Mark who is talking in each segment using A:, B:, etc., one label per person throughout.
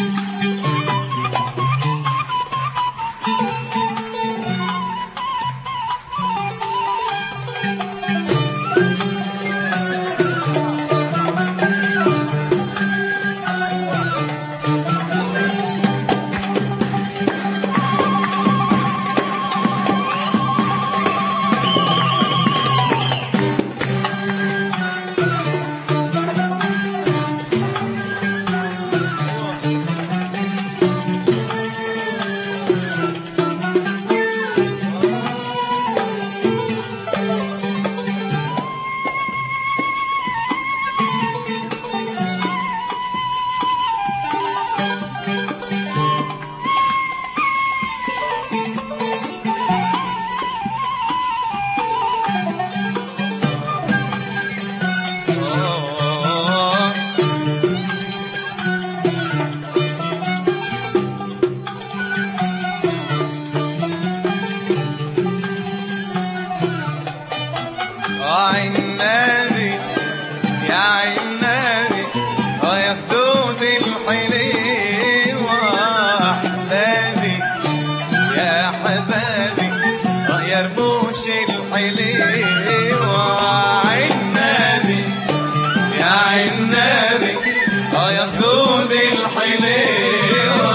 A: عالنبي يا عالنبي اه يا خدود الحليوة احبابي يا حبابي اه يا رموش الحليوة عالنبي يا عالنبي اه يا خدود الحليوة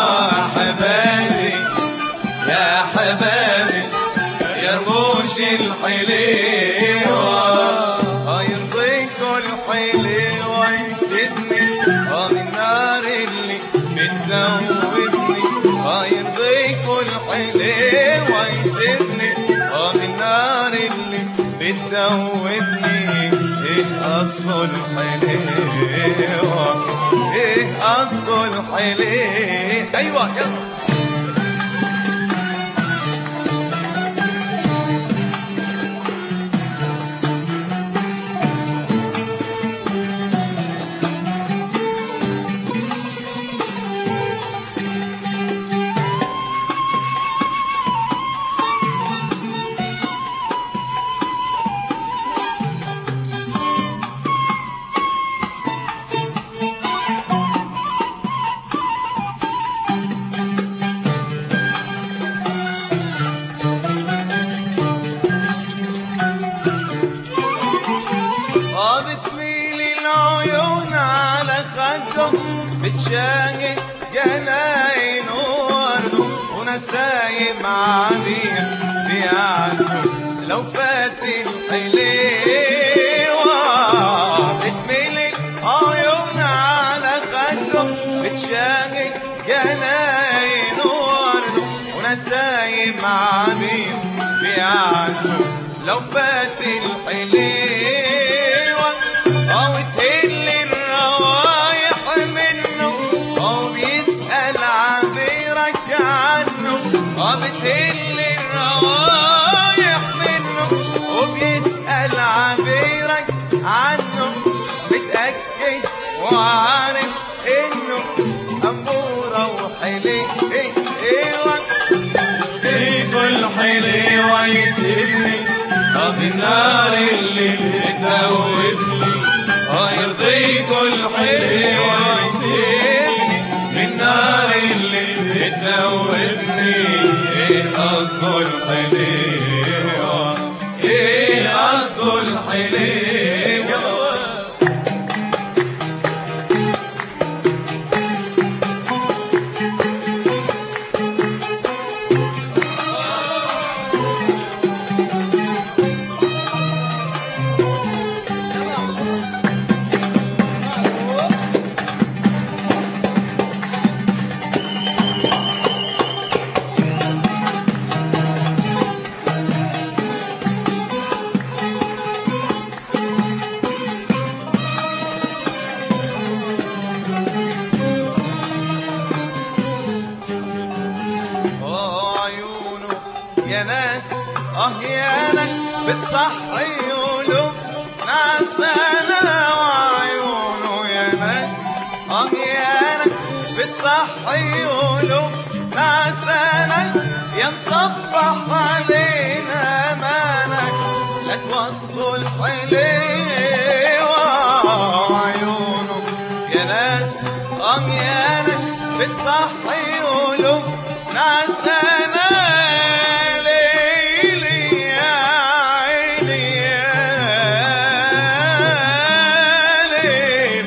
A: حبابي يا حبابي يا رموش الحليوة اه يرضيكوا الحليوة يسيبني اه من النار اللي بتدوبني اه يرضيكوا الحليوة يسيبني اه من النار اللي بتدوبني ايه اصله الحليوة ايه اصله الحليوة ايوه يلا اه بتميل العيون على خده بتشاهد جناين ورده ونسايم عبير بيعدوا لو فات الحليوة بتميل العيون على خده بتشاهد جناين ورده ونسايم عبير بيعدوا لو فات الحليوة أو تهل الروايح منه أو بيسأل عبيرك عنه أو بتهل الروايح منه وبيسأل عبيرك عنه متأكد وعارف إنه أمورة وحلي إيه إيوه كل حليوة يسيبني طب النار اللي بتدوبني اه يرضي كل حليوة يسيبني من النار اللي بتدوبني ايه قصده الحليوة ايه قصده الحليوة اه عيونه يا ناس اه يانا بتصحي قلوب ناس انا وعيونه يا ناس اه يانا بتصحي قلوب ناس انا يا مصبح علينا مالك لا توصوا الحليوة عيونه يا ناس أغيانك بتصحي قلوب نعسانة ليلي يا عيني يا ليل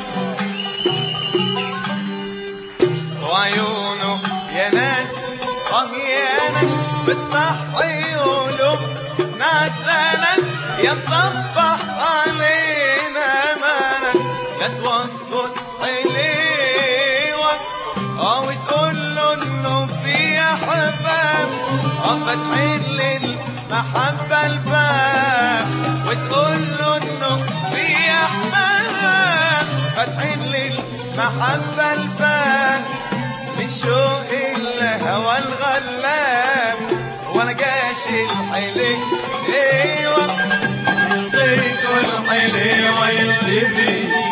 A: وعيونه يا ناس أغيانك بتصحي قلوب نعسانة يا مصبح علينا مالك لا توصل حليوك اه وتقول له انه في احباب اه فاتحين للمحبة الباب وتقول له انه في احباب فاتحين للمحبة الباب من شوق الهوى الغلاب وانا جاش الحلي ايوه
B: يعطيك الحلي ويسيبني